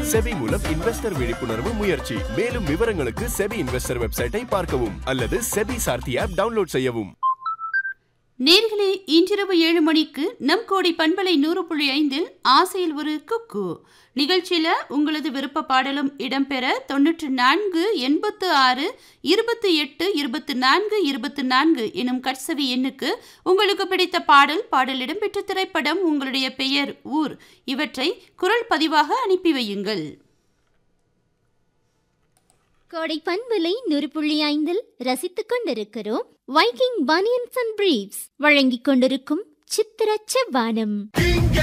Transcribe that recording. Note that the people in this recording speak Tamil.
செபி மூலம் இன்வெஸ்டர் விழிப்புணர்வு முயற்சி மேலும் விவரங்களுக்கு செபி இன்வெஸ்டர் வெப்சைட்டை பார்க்கவும் அல்லது செபி சார்த்தி ஆப் டவுன்லோட் செய்யவும் நேர்களே இன்றிரவு ஏழு மணிக்கு நம் கோடி பண்பலை நூறு புள்ளி ஐந்தில் ஆசையில் ஒரு குக்கு நிகழ்ச்சியில உங்களது விருப்ப பாடலும் இடம்பெற தொன்னூற்று நான்கு எண்பத்து ஆறு இருபத்தி எட்டு இருபத்தி நான்கு இருபத்தி நான்கு எனும் கட்சவி எண்ணுக்கு உங்களுக்கு பிடித்த பாடல் பாடல் இடம்பெற்ற திரைப்படம் உங்களுடைய பெயர் ஊர் இவற்றை குரல் பதிவாக அனுப்பி வையுங்கள் கோடை பண்பலை நூறு புள்ளி ஐந்தில் ரசித்துக் கொண்டிருக்கிறோம் வைக்கிங் பனியன்ஸ் அண்ட் பிரீவ்ஸ் வழங்கிக் கொண்டிருக்கும் சித்திர செவ்வானம்